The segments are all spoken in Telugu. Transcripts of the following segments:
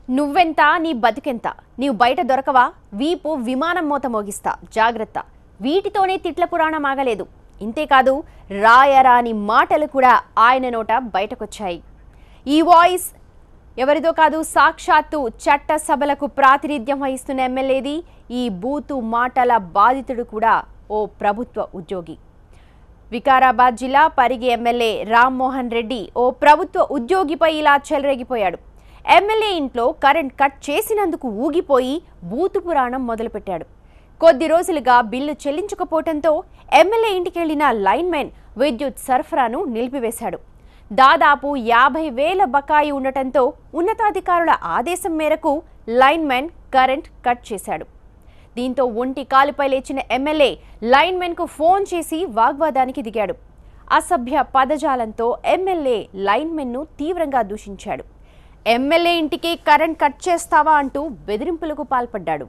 నువ్వెంత నీ బతుకెంత నీవు బయట దొరకవా వీపు విమానం మోత మోగిస్తా జాగ్రత్త వీటితోనే తిట్ల పురాణం ఆగలేదు ఇంతేకాదు రాయరాని మాటలు కూడా ఆయన నోట బయటకొచ్చాయి ఈ వాయిస్ ఎవరిదో కాదు సాక్షాత్తు చట్ట సభలకు ప్రాతినిధ్యం వహిస్తున్న ఎమ్మెల్యేది ఈ బూతు మాటల బాధితుడు కూడా ఓ ప్రభుత్వ ఉద్యోగి వికారాబాద్ జిల్లా పరిగి ఎమ్మెల్యే రామ్మోహన్ రెడ్డి ఓ ప్రభుత్వ ఉద్యోగిపై ఇలా చెలరేగిపోయాడు ఎమ్మెల్యే ఇంట్లో కరెంట్ కట్ చేసినందుకు ఊగిపోయి బూతు పురాణం మొదలుపెట్టాడు కొద్ది రోజులుగా బిల్లు చెల్లించకపోవడంతో ఎమ్మెల్యే ఇంటికెళ్లిన లైన్మెన్ విద్యుత్ సరఫరాను నిలిపివేశాడు దాదాపు యాభై వేల బకాయి ఉండటంతో ఉన్నతాధికారుల ఆదేశం మేరకు లైన్మెన్ కరెంట్ కట్ చేశాడు దీంతో ఒంటి కాలుపై లేచిన ఎమ్మెల్యే లైన్మెన్కు ఫోన్ చేసి వాగ్వాదానికి దిగాడు అసభ్య పదజాలంతో ఎమ్మెల్యే లైన్మెన్ను తీవ్రంగా దూషించాడు ఎమ్మెల్యే ఇంటికి కరెంట్ కట్ చేస్తావా అంటూ బెదిరింపులకు పాల్పడ్డాడు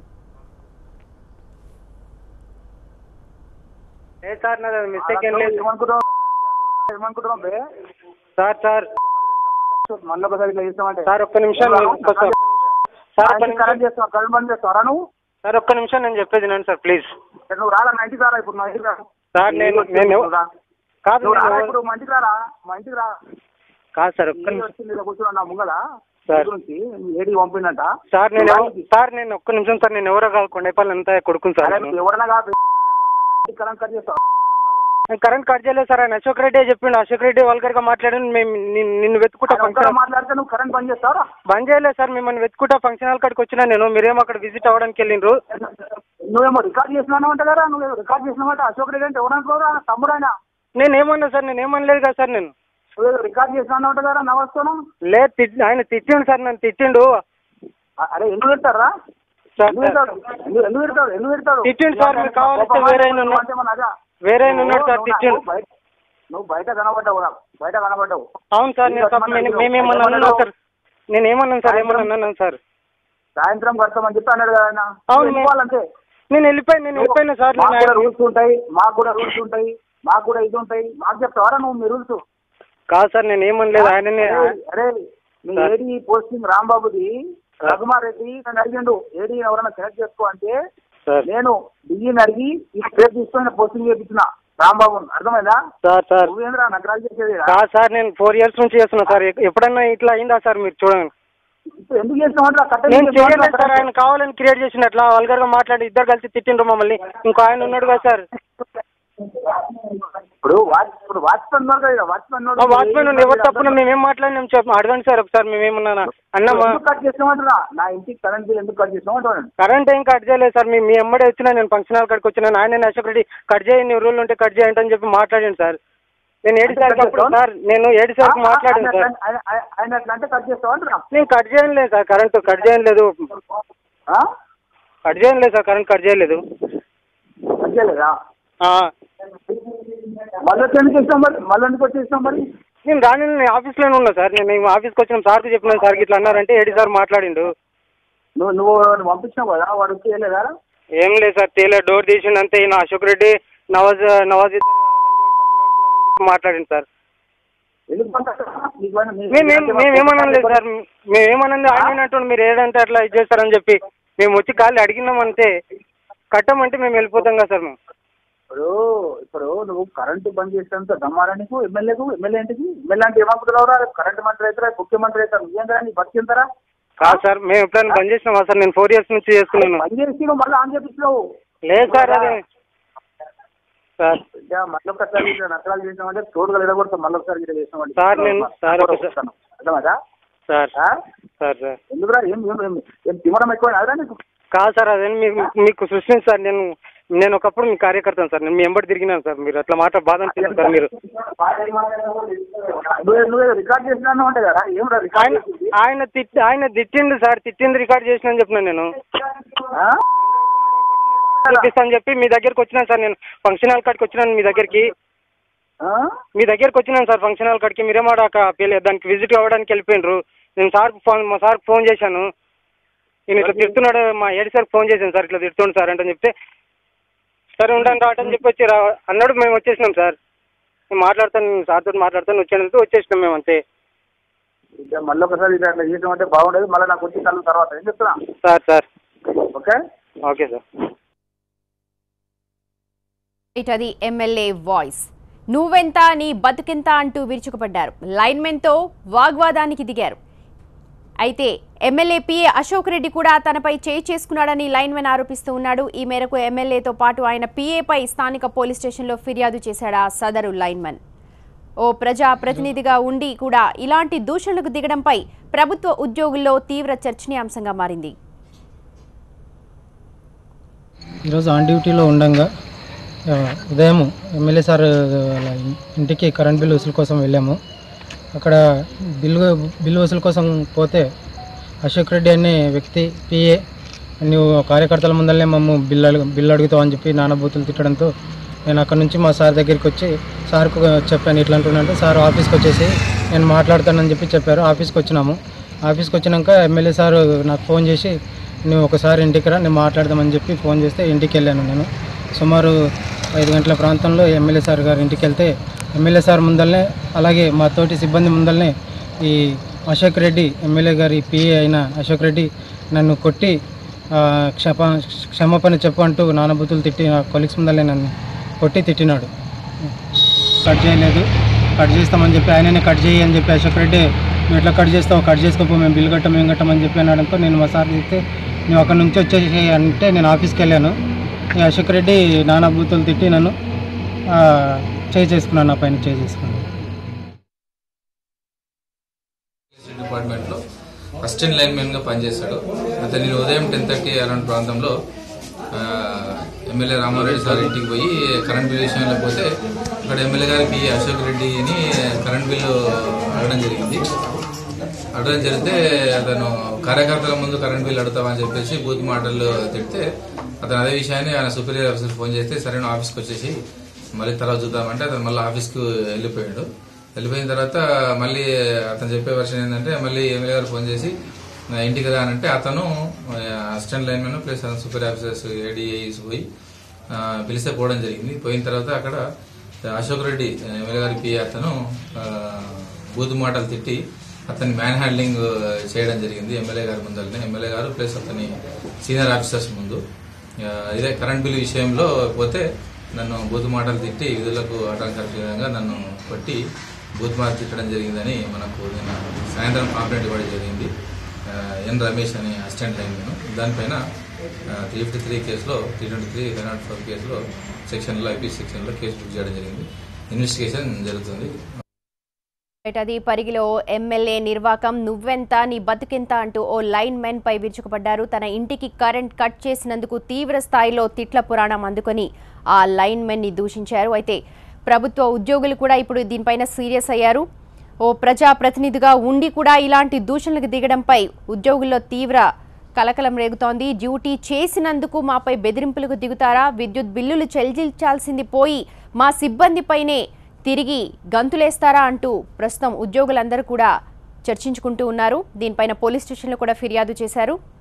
ఏ సార్ నాది మిస్టేక్ ఏం లేదు ఏమనుకుంటున్నావు ఏమనుకుంటున్నావు బే సార్ సార్ మళ్ళీ ఒకసారి ఇట్లా చేస్తామంటే సార్ ఒక్క నిమిషం నేను ఒక్క సార్ సార్ ఒక్క నిమిషం కరెంట్ చేస్తావు కరెంట్ బంద్ చేస్తావరా నువ్వు సార్ ఒక్క నిమిషం నేను చెప్పేది నేను సార్ ప్లీజ్ నువ్వు రాలా మా ఇంటికి రారా ఇప్పుడు మా ఇంటికి రా సార్ నేను నేను ఎవ- రా. కాదు నువ్వు రారా నేను ఇప్పుడు మా ఇంటికి రారా మా ఇంటికి రా కాదు సార్ ఒక్క ఏడి నిమిషం వచ్చింది ఇలా కూర్చున్నా నా ముంగల సార్. గురించి ఏడికి పంపిందంట సార్ నేను నువ్వు ఎవ- రానికి. సార్ నేను ఒక్క నిమిషం సార్ నేను ఎవరో కాదు కొండేపల్లి అంతా కొడుకుని సార్ అరే నేను. నువ్వు ఎవరన్నా కాదు కరెంట్ కట్ చేస్తావు నేను కరెంట్ కట్ చేయలేదు సార్ ఆయన అశోక్ రెడ్డి చెప్పిండు అశోక్ రెడ్డి వల్గర్గా మాట్లాడి మేము నిన్ను నిన్ను వెతుకుంటా ఆయన ఒక్కడే ఫంక్షన్ మాట్లాడితే నువ్వు కరెంట్ బంద్ చేస్తావరా బంద్ చేయలేదు సార్ మిమ్మల్ని వెతుకుంటా ఫంక్షన్ హాల్ కాడికి వచ్చినా నేను మీరేమో అక్కడ విజిట్ అవ్వడానికి వెళ్ళిండ్రు నువ్వేమో రికార్డ్ చేసినావు అంట కదా నువ్వు రికార్డ్ చేసినావంట అశోక్ రెడ్డి అంటే ఎవరనుకోరా తమ్ముడు ఆయన నేను ఏమన్నా సార్ నేను ఏమనలేదు కదా సార్ నేను నువ్వేదో రికార్డ్ చేసినావు అంట కదా నమస్తాను లేదు తిట్- ఆయన తిట్టిండు సార్ నన్ను తిట్టిండు అరే ఎందుకు పెడతారా సార్ ఎందుకు పెడతాడు ఎందుకు ఎందుకు పెడతాడు ఎందుకు పెడతాడు తిట్టిండు సార్, మీకు కావాలంటే వేరే ఆయన ఉన్నా- అంటే మన అదా? వేరే ఆయన ఉన్నాడు సార్ నువ్వు తిట్టిండు నాకు బయట- నువ్వు బయట కనబడ్డావు నాకు బయట కనబడ్డావు అవును సార్ నేను తప్ప మేము- మేమేమన్నా అన్నాను సార్ నేను ఏమన్నాను సార్ ఏమన్నా అన్నాను సార్ సాయంత్రం కడతామని చెప్పి అన్నాడు కదా ఆయన అవును, నువ్వు వెళ్ళిపోవాలంటే నేను వెళ్ళిపోయాను నేను వెళ్ళిపోయినా సార్ మాకు కూడా నేను రూల్స్ ఉంటాయి మాకు కూడా రూల్స్ ఉంటాయి మాకు కూడా ఇది ఉంటాయి మాకు చెప్తావరా నువ్వు మీ రూల్స్ కాదు సార్ నేను ఏమనలేదు ఆయననే అరే, అరే మీ సార్. ఏడి పోస్టింగ్ రాంబాబుది రఘుమారెడ్డి నన్ను అడిగిండు ఏడి ఎవరైనా సెలెక్ట్ చేసుకో అంటే సార్ నేను డిఈని అడిగి ఈ పేరు తీసుకొని పోస్టింగ్ చేయించిన రాంబాబు అర్థమైందా సార్ సార్ నువ్వేంద్రా నగరాలు చేసేది కాదు సార్ నేను ఫోర్ ఇయర్స్ నుంచి చేస్తున్నా సార్ ఎ- ఎప్పుడన్నా ఇట్లా అయిందా సార్ మీరు చూడండి ఇప్పుడు ఎందుకు చేసినావు కట్ట నేను చేయలేదు సార్ ఆయన కావాలని క్రియేట్ చేసిన అట్లా వల్గర్గా మాట్లాడి ఇద్దరు కలిసి తిట్టిండ్రు మమ్మల్ని ఇంకో ఆయన ఉన్నాడు కదా సార్ ఇప్పుడు వాచ్ ఇప్పుడు వాచ్మెన్ ఉన్నాడు కదా వాచ్మెన్ ఆ వాచ్మెన్ ఎవరు తప్పున మేమేం మాట్లాడినాం చెప్ప అడగండి సార్ ఒకసారి మేమేమన్నా అన్నామా ఎందుకు కట్ చేసినామంటున్నా నా ఇంటికి కరెంట్ బిల్ ఎందుకు కట్ చేసినామంటున్నాను కరెంట్ ఏం కట్ చేయలేదు సార్ మీ మీ ఎమ్మడే వచ్చినా నేను ఫంక్షన్ హాల్ కాడికి వచ్చినా ఆయన అశోక్ రెడ్డి కట్ చేయండి రూల్ ఉంటే కట్ చేయండి అని చెప్పి మాట్లాడాను సార్ నేను ఏడు సార్కి అప్పుడు సార్ నేను ఏడు సార్కి మాట్లాడాను సార్ ఆయన- ఆయన- ఆయన అట్లా అంటే కట్ చేస్తామంటున్నా నేను కట్ చేయలేదు సార్ కరెంట్ కట్ చేయలేదు కట్ చేయలేదు సార్ కరెంట్ కట్ చేయలేదు కట్ చేయలేదా ఆ. మళ్ళీ వచ్చి ఎందుకు ఇస్తాం మరి మళ్ళీ ఎందుకు వచ్చి ఇస్తాం మరి నేను రాని నేను ఆఫీస్లోనే ఉన్నా సార్ నేను ఆఫీస్కి వచ్చిన సార్కి చెప్పినాను సార్కి ఇట్లా అన్నారంటే ఏడు సార్ మాట్లాడిండు నువ్వు నువ్వు నువ్వు పంపించినావు కదా వాడు వచ్చి చేయలేదా ఏం లేదు సార్ తేలే డోర్ తీసిండు అంతే ఈయన అశోక్ రెడ్డి నవాజ్ నవాజ్ ఇద్దరు అని చెప్పి మాట్లాడింది సార్ ఎందుకు పంపిస్తావు? నీకు ఏమైనా- నీ- మేమేం మేమేమనం లేదు సార్ మేమేమనంది ఆయన అంటుండు మీరు ఏడంటే అట్లా ఇది చేస్తారని చెప్పి మేము వచ్చి ఖాళీ అడిగినాం అంతే కట్టమంటే మేము వెళ్ళిపోతాం కదా సార్ మేము ఇప్పుడు ఇప్పుడు నువ్వు కరెంటు బంద్ చేసేంత దమ్మారా నీకు ఎమ్మెల్యేకు ఎమ్మెల్యే ఏంటికి ఎమ్మెల్యే అంటే ఏమనుకుంటున్నావురా కరెంట్ మంత్రి అవుతారా ముఖ్యమంత్రి అవుతారు నువ్వేం కదా నీ బతికింతారా కాదు సార్ మేము ఎప్పుడైనా బంద్ చేసినామా సార్ నేను ఫోర్ ఇయర్స్ నుంచి చేస్తున్నాను బంద్ చేసి నువ్వు మళ్ళీ ఆన్ చేపిస్తున్నావు లేదు సార్ అదే సార్ ఇంకా మళ్ళీ ఒకసారి ఇట్లా నష్టాలు చేసినామంటే తోడుగా ఎడగొడతాం మళ్ళీ ఒకసారి ఇట్లా చేసినామంటే సార్, నేను- సార్, ఒకసారి- అర్థమదా సార్ ఆ? సార్ సార్ ఎందుకురా ఏం ఏం ఏం ఏం తిమ్మడం ఎక్కువ అదిరా నీకు కాదు సార్ అదే మీకు మీకు సృష్టించి సార్ నేను నేను ఒకప్పుడు మీ కార్యకర్తను సార్ నేను మీ ఎంబడి తిరిగినాను సార్ మీరు అట్లా మాట బాధ అనిపిస్తుంది సార్ మీరు నువ్వే నువ్వే రికార్డ్ చేసినాను అంటే కదా ఏం రా రికార్డ్ ఆయన చేసింది? ఆయన తిట్టి ఆయన తిట్టిండు సార్ తిట్టింది రికార్డ్ చేసిన అని చెప్పినాను నేను ఆ? చూపిస్తాను చెప్పి మీ దగ్గరికి వచ్చినాను సార్ నేను ఫంక్షన్ హాల్ కాడికి వచ్చినాను మీ దగ్గరికి ఆ? మీ దగ్గరికి వచ్చినాను సార్ ఫంక్షన్ హాల్ కాడికి మీరేమో అక్కడ పిల్ల- దానికి విజిట్ అవ్వడానికి వెళ్ళిపోయినరు నేను సార్ ఫోన్ మా సార్కి ఫోన్ చేశాను నేను ఇట్లా తిడుతున్నాడు మా ఏడు సార్కి ఫోన్ చేశాను సార్ ఇట్లా తిడుతుండు సార్ అంటే చెప్తే సరే ఉండండి రావటని చెప్పి వచ్చి రా అన్నాడు మేము వచ్చేసినాం సార్ నేను మాట్లాడతాను సార్తో మాట్లాడతాను వచ్చానంటే వచ్చేసినాం మేము అంతే ఇక మళ్ళీ ఒకసారి ఇది అట్లా చేయడం అంటే బాగుండదు మళ్ళీ నాకు వచ్చి కళ్ళు తర్వాత ఏం చెప్తున్నా sir sir okay okay sir right అది ఎమ్మెల్యే వాయిస్ నువ్వెంత నీ బతుకెంత అంటూ విరుచుకుపడ్డారు లైన్మెన్తో వాగ్వాదానికి దిగారు అయితే ఎమ్మెల్యే పిఏ అశోక్ రెడ్డి కూడా తనపై చేయి చేసుకున్నాడని లైన్మెన్ ఆరోపిస్తూ ఉన్నాడు ఈ మేరకు ఎమ్మెల్యేతో పాటు ఆయన పిఏపై స్థానిక పోలీస్ స్టేషన్లో ఫిర్యాదు చేశాడు ఆ సదరు లైన్మెన్ ఓ ప్రజా ప్రతినిధిగా ఉండి కూడా ఇలాంటి దూషణలకు దిగడంపై ప్రభుత్వ ఉద్యోగుల్లో తీవ్ర చర్చనీయాంశంగా మారింది ఈరోజు ఆన్ డ్యూటీలో ఉండంగా ఆ, ఉదయం ఎమ్మెల్యే సార్ వాళ్ళ ఇంటికి కరెంట్ బిల్ వసూలు కోసం వెళ్ళాము అక్కడ బిల్లు బిల్లు వసూలు కోసం పోతే అశోక్ రెడ్డి అనే వ్యక్తి పిఏ నువ్వు కార్యకర్తల ముందరనే మమ్మ బిల్లు అడుగు బిల్లు అడుగుతావు అని చెప్పి నానబూతులు తిట్టడంతో నేను అక్కడ నుంచి మా సార్ దగ్గరికి వచ్చి సార్కు చెప్పాను ఇట్లా అంటున్నానంటే సార్ ఆఫీస్కి వచ్చేసి నేను మాట్లాడతానని చెప్పి చెప్పారు ఆఫీస్కి వచ్చినాము ఆఫీస్కి వచ్చినాక ఎమ్మెల్యే సార్ నాకు ఫోన్ చేసి నువ్వు ఒకసారి ఇంటికి రా నేను మాట్లాడదామని చెప్పి ఫోన్ చేస్తే ఇంటికి వెళ్ళాను నేను సుమారు ఐదు గంటల ప్రాంతంలో ఎమ్మెల్యే సార్ గారి ఇంటికి వెళ్తే ఎమ్మెల్యే సార్ ముందల్నే అలాగే మా తోటి సిబ్బంది ముందల్నే ఈ అశోక్ రెడ్డి ఎమ్మెల్యే గారి పిఏ అయిన అశోక్ రెడ్డి నన్ను కొట్టి ఆ, క్షప క్షమాపణ చెప్పు అంటూ నానబుతులు తిట్టి నా కొలీగ్స్ ముందలే నన్ను కొట్టి తిట్టినాడు కట్ చేయలేదు కట్ చేస్తామని చెప్పి ఆయననే కట్ చేయి అని చెప్పి అశోక్ రెడ్డి నువ్వు ఎట్లా కట్ చేస్తావు కట్ చేసుకోపో మేము బిల్ కట్టం ఏం కట్టమని చెప్పి అనడంతో నేను మా సార్ చెప్తే నువ్వు అక్కడ నుంచి వచ్చేసి అంటే నేను ఆఫీస్కి వెళ్ళాను ఈ అశోక్ రెడ్డి నానా బూతులు తిట్టి నన్ను ఆ, చేయి చేసుకున్నాను నా పైన చేయి చేసుకున్నాను డిపార్ట్మెంట్లో అసిస్టెంట్ లైన్మెన్గా పనిచేశాడు అతను నేను ఉదయం టెన్ థర్టీ అలాంటి ప్రాంతంలో ఆ, ఎమ్మెల్యే రామారెడ్డి సార్ ఇంటికి పోయి కరెంట్ బిల్ విషయంలో పోతే అక్కడ ఎమ్మెల్యే గారి పి అశోక్ రెడ్డిని కరెంట్ బిల్లు అడగడం జరిగింది అడగడం జరిగితే అతను కార్యకర్తల ముందు కరెంట్ బిల్ అడుగుతామని చెప్పేసి బూత్ మాటలు తిడితే అతను అదే విషయాన్ని ఆయన సూపీరియర్ ఆఫీసర్ ఫోన్ చేస్తే సరే నువ్వు ఆఫీస్కి వచ్చేసి మళ్ళీ తర్వాత చూద్దామంటే అతను మళ్ళీ ఆఫీస్కి వెళ్ళిపోయాడు వెళ్ళిపోయిన తర్వాత మళ్ళీ అతను చెప్పే వర్షన్ ఏంటంటే మళ్ళీ ఎమ్మెల్యే గారు ఫోన్ చేసి నా ఇంటికి రా అంటే అతను assistant lineman plus super officers ఏడీఐస్ పోయి ఆ, పిలిస్తే పోవడం జరిగింది పోయిన తర్వాత అక్కడ అశోక్ రెడ్డి ఎమ్మెల్యే గారి పి అతను ఆ, బూతు మాటలు తిట్టి అతన్ని మ్యాన్ హ్యాండ్లింగ్ చేయడం జరిగింది ఎమ్మెల్యే గారి ముందరనే ఎమ్మెల్యే గారు ప్లస్ అతని సీనియర్ ఆఫీసర్స్ ముందు ఆ, ఇదే కరెంట్ బిల్ విషయంలో పోతే నన్ను బూతు మాటలు తిట్టి విధులకు ఆటంకాలు విధంగా నన్ను కొట్టి బూత్ మాట తిట్టడం జరిగిందని మనకు నిన్న సాయంత్రం కంప్లైంట్ ఇవ్వడం జరిగింది ఆ, ఎన్ రమేష్ అనే అసిస్టెంట్ లైన్ దానిపైన త్రీ ఫిఫ్టీ త్రీ కేసులో three twenty three five nought four కేసులో సెక్షన్లో ఐపీ సెక్షన్లో కేసు బుక్ చేయడం జరిగింది ఇన్వెస్టిగేషన్ జరుగుతుంది రైట్ అది పరిగిలో ఎమ్మెల్యే నిర్వాకం నువ్వెంత నీ బతుకెంత అంటూ ఓ లైన్ మెన్ పై విరుచుకుపడ్డారు తన ఇంటికి కరెంట్ కట్ చేసినందుకు తీవ్ర స్థాయిలో తిట్ల పురాణం అందుకొని ఆ లైన్ మెన్ ని దూషించారు అయితే ప్రభుత్వ ఉద్యోగులు కూడా ఇప్పుడు దీనిపైన సీరియస్ అయ్యారు ఓ ప్రజా ప్రతినిధిగా ఉండి కూడా ఇలాంటి దూషణలకు దిగడంపై ఉద్యోగుల్లో తీవ్ర కలకలం రేగుతోంది డ్యూటీ చేసినందుకు మాపై బెదిరింపులకు దిగుతారా విద్యుత్ బిల్లులు చెల్లించాల్సింది పోయి మా సిబ్బందిపైనే తిరిగి గంతులేస్తారా అంటూ ప్రస్తుతం ఉద్యోగులందరూ కూడా చర్చించుకుంటూ ఉన్నారు దీనిపైన పోలీస్ స్టేషన్లో కూడా ఫిర్యాదు చేశారు